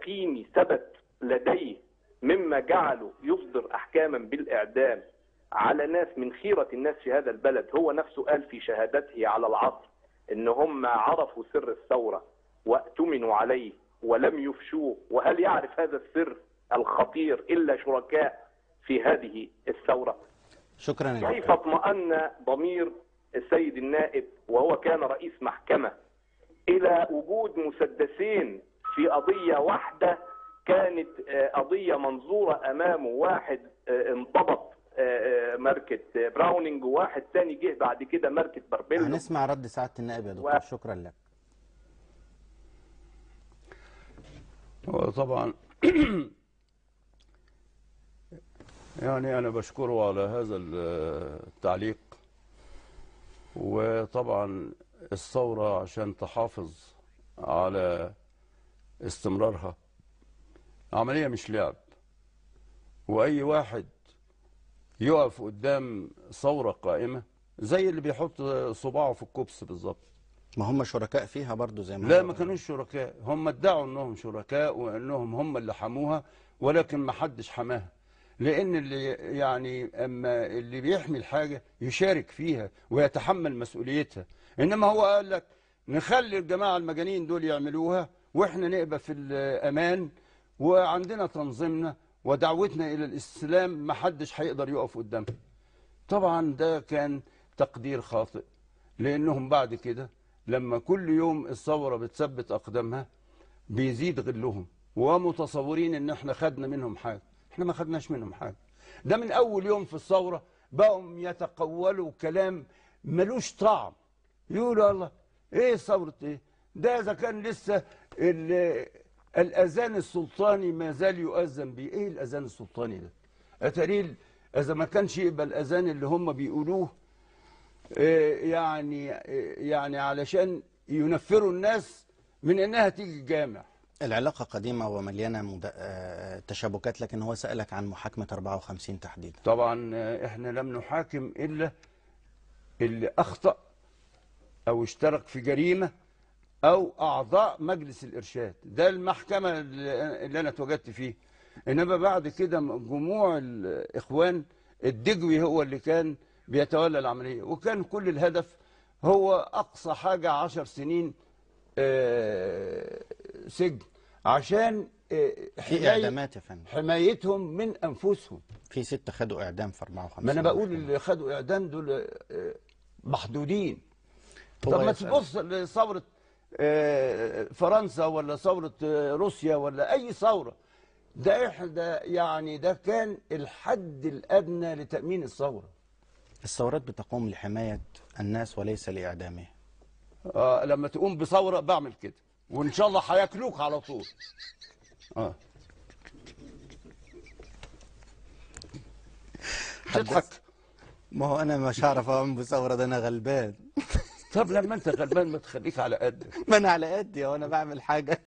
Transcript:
يقيني ثبت لديه مما جعله يصدر احكاما بالاعدام على ناس من خيره الناس في هذا البلد هو نفسه قال في شهادته على العصر ان هم عرفوا سر الثوره واتمنوا عليه ولم يفشوه وهل يعرف هذا السر الخطير الا شركاء في هذه الثوره شكرا يا كيف دكتور. اطمأن ضمير السيد النائب وهو كان رئيس محكمة إلى وجود مسدسين في قضية واحدة كانت آه، قضية منظورة أمامه واحد آه، انضبط آه، آه، ماركة آه، براونينج وواحد تاني جه بعد كده ماركة باربيلو هنسمع رد سعاده النائب يا دكتور و- شكرا لك هو طبعا يعني أنا بشكره على هذا التعليق وطبعا الثورة عشان تحافظ على استمرارها عملية مش لعب وأي واحد يقف قدام ثورة قائمة زي اللي بيحط صباعه في الكبس بالظبط ما هم شركاء فيها برضو زي ما لا هو- ما كانوش شركاء هم ادعوا انهم شركاء وانهم هم اللي حموها ولكن ما حدش حماها لان اللي يعني اما اللي بيحمي الحاجه يشارك فيها ويتحمل مسؤوليتها انما هو قال لك نخلي الجماعه المجانين دول يعملوها واحنا نبقى في الامان وعندنا تنظيمنا ودعوتنا الى الاسلام ما حدش هيقدر يقف قدامها طبعا ده كان تقدير خاطئ لانهم بعد كده لما كل يوم الثوره بتثبت اقدامها بيزيد غلهم ومتصورين ان احنا خدنا منهم حاجه احنا ما خدناش منهم حاجه ده من اول يوم في الثوره بقوا يتقولوا كلام ملوش طعم يقولوا الله ايه ثوره ايه ده اذا كان لسه ال- الاذان السلطاني ما زال يؤذن بيه ايه الاذان السلطاني ده اتاريل اذا ما كانش يبقى الاذان اللي هم بيقولوه إيه يعني إيه يعني علشان ينفروا الناس من انها تيجي الجامع العلاقة قديمة ومليانة مد... آه، تشابكات لكن هو سألك عن محاكمة 54 تحديدا طبعا آه، احنا لم نحاكم الا اللي اخطا او اشترك في جريمه او اعضاء مجلس الارشاد ده المحكمه اللي اللي انا اتوجدت فيه انما بعد كده جموع الاخوان الدجوي هو اللي كان بيتولى العمليه وكان كل الهدف هو اقصى حاجه عشر سنين آه، سجن عشان آه، في حماية- إعدامات يا فندم حمايتهم من انفسهم في ستة خدوا إعدام في 54 ما انا بقول اللي خدوا اعدام دول آه، محدودين هو طب ما يسأل. تبص لثوره آه، فرنسا ولا ثوره آه، روسيا ولا اي ثوره ده احدى يعني ده كان الحد الادنى لتامين الثوره الثورات بتقوم لحماية الناس وليس لإعدامهم آه لما تقوم بثوره بعمل كده وان شاء الله هياكلوك على طول اه تضحك ما هو أنا مش هعرف أقوم بثورة ده أنا غلبان طب لما انت غلبان ما تخليك على قدك ما أنا على قدي وأنا بعمل حاجة